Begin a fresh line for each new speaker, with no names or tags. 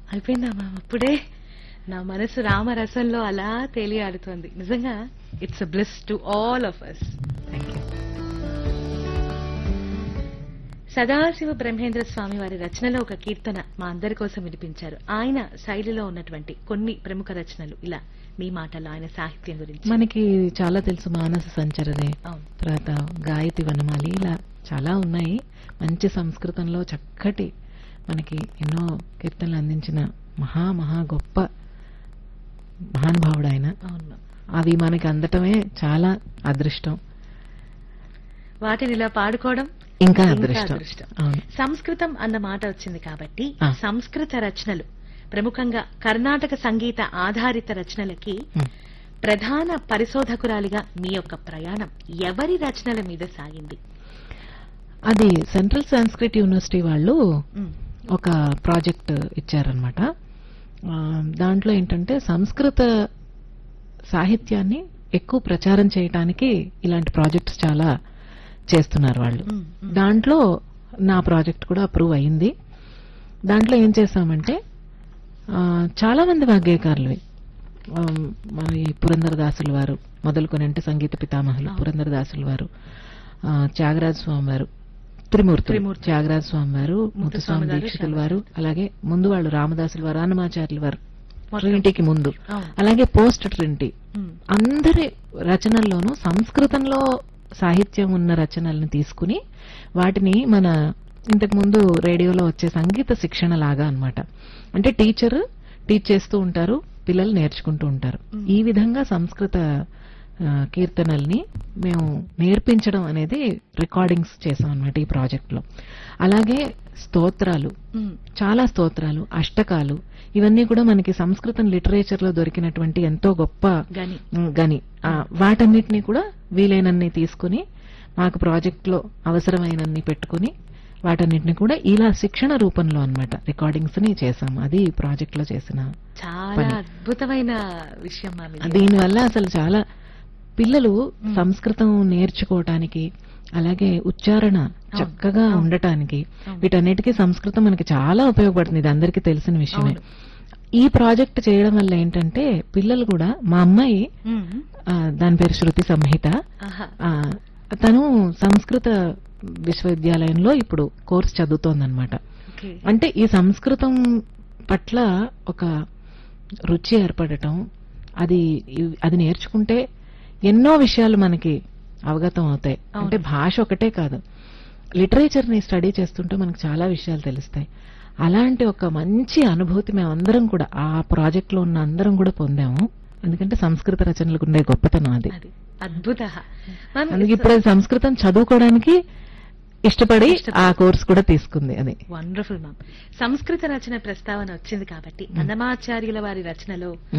అయిపోయిందా మ్యామ్ అప్పుడే నా మనసు రామరసంలో అలా తేలియాడుతోంది నిజంగా it's a bless to all of us Sadashiva Brahmendra Swami వారి రచనలో ఒక కీర్తన మా అందరి కోసం వినిపించారు ఆయన శైలిలో ఉన్నటువంటి కొన్ని ప్రముఖ రచనలు ఇలా మీ మాటల్లో ఆయన సాహిత్యం గురించి
మనకి చాలా తెలుసు మానస సంచరనే
అవును
తర్వాత గాయతి వనమాలి ఇలా చాలా ఉన్నాయి మంచి సంస్కృతంలో చక్కటి మనకి ఎన్నో కీర్తనలు అందించిన మహా మహా గొప్ప మహానుభావుడు ఆయన
అవును మ్యామ్
అవి మనకి అందటమే చాలా అదృష్టం
వాటిని ఇలా పాడుకోవడం
ఇంకా
ఇంకా
అదృష్టం
అదృష్టం.
అవును
సంస్కృతం అన్న మాట వచ్చింది కాబట్టి
ఆ.
సంస్కృత రచనలు ప్రముఖంగా కర్ణాటక సంగీత ఆధారిత రచనలకి
ఉమ్.
ప్రధాన పరిశోధకురాలిగా మీ యొక్క ప్రయాణం ఎవరి రచనల మీద సాగింది
అది సెంట్రల్ సాంస్క్రిట్ యూనివర్సిటీ వాళ్ళు
ఉమ్,
ఒక ప్రాజెక్ట్ ఇచ్చారనమాట దాంట్లో ఏంటంటే సంస్కృత సాహిత్యాన్ని ఎక్కువ ప్రచారం చేయడానికి ఇలాంటి ప్రాజెక్ట్స్ చాలా చేస్తున్నారు వాళ్ళు
ఉమ్, ఉమ్.
దాంట్లో నా ప్రాజెక్ట్ కూడా అప్రూవ్ అయింది దాంట్లో ఏం చేశామంటే ఆ, చాలా మంది వాగ్గేయకారులు మన ఈ పురంధరదాసుల వారు మొదలుకొని అంటే సంగీత పితామహులు
అవును.
పురంధరదాసుల వారు ఆ, త్యాగరాజ స్వామి వారు త్రిమూర్తి
త్రిమూర్తులు.
త్యాగరాజ స్వామి వారు
ముత్తుస్వామి
ముత్తుస్వామి
గారు,
దీక్షితుల వారు అలాగే ముందు వాళ్ళు రామదాసుల వారు అన్నమాచార్యుల వారు
మొత్తం.
ట్రినిటీకి ముందు
అవును.
అలాగే పోస్ట్ ట్రినిటీ
ఉమ్,
అందరి రచనల్లోనూ సంస్కృతంలో సాహిత్యం ఉన్న రచనల్ని తీసుకుని వాటిని మన ఇంతకు ముందు రేడియోలో వచ్చే సంగీత శిక్షణ లాగా అన్నమాట అంటే టీచర్ టీచ్ చేస్తూ ఉంటారు పిల్లలు నేర్చుకుంటూ ఉంటారు
మ్మ్.
ఈ విధంగా సంస్కృత ఆ, కీర్తనల్ని మేము నేర్పించడం అనేది రికార్డింగ్స్ చేసాం అన్నమాట ఈ ప్రాజెక్ట్ లో అలాగే స్తోత్రాలు
ఉమ్,
చాలా స్తోత్రాలు అష్టకాలు ఇవన్నీ కూడా మనకి సంస్కృతం లిటరేచర్ లో దొరికినటువంటి ఎంతో గొప్ప
గని
ఉమ్, గని ఆ, వాటన్నిటిని కూడా వీలైనన్ని తీసుకుని మాకు ప్రాజెక్ట్ లో అవసరమైనన్ని పెట్టుకుని వాటన్నిటిని కూడా ఇలా శిక్షణ రూపంలో అన్నమాట రికార్డింగ్స్ ని చేసాం అది ఈ ప్రాజెక్ట్ లో చేసిన
చాలా
పని.
అద్భుతమైన విషయం మ్యామ్ ఇది.
దీనివల్ల అసలు చాలా పిల్లలు సంస్కృతం నేర్చుకోవటానికి అలాగే ఉచ్చారణ చక్కగా
అవును.
ఉండటానికి
అవును.
వీటన్నిటికీ సంస్కృతం మనకి చాలా ఉపయోగపడుతుంది ఇది అందరికీ తెలిసిన విషయమే
అవును.
ఈ ప్రాజెక్ట్ చేయడం వల్ల ఏంటంటే పిల్లలు కూడా మా అమ్మాయి
ఉమ్,
ఆ, దాని పేరు శృతి సంహిత
ఆహా.
ఆ, తను సంస్కృత విశ్వవిద్యాలయంలో ఇప్పుడు కోర్స్ చదువుతోందనమాట
ఓకే.
అంటే ఈ సంస్కృతం పట్ల ఒక రుచి ఏర్పడటం అది ఇవ్- అది నేర్చుకుంటే ఎన్నో విషయాలు మనకి అవగతం అవుతాయి
అవును.
అంటే భాష ఒకటే కాదు లిటరేచర్ ని స్టడీ చేస్తుంటే మనకు చాలా విషయాలు తెలుస్తాయి అలాంటి ఒక మంచి అనుభూతి మేము అందరం కూడా ఆ ప్రాజెక్ట్ లో ఉన్న అందరం కూడా పొందాము ఎందుకంటే సంస్కృత రచనలకు ఉండే గొప్పతనం అది
అది అద్భుత మ్యామ్,
అందుకే ఇప్పుడు అది సంస్కృతం చదువుకోవడానికి ఇష్టపడి
ఇష్టపడి.
ఆ కోర్స్ కూడా తీసుకుంది అది
వండర్ఫుల్ మ్యామ్ సంస్కృత రచన ప్రస్తావన వచ్చింది కాబట్టి అన్నమాచార్యుల వారి రచనలో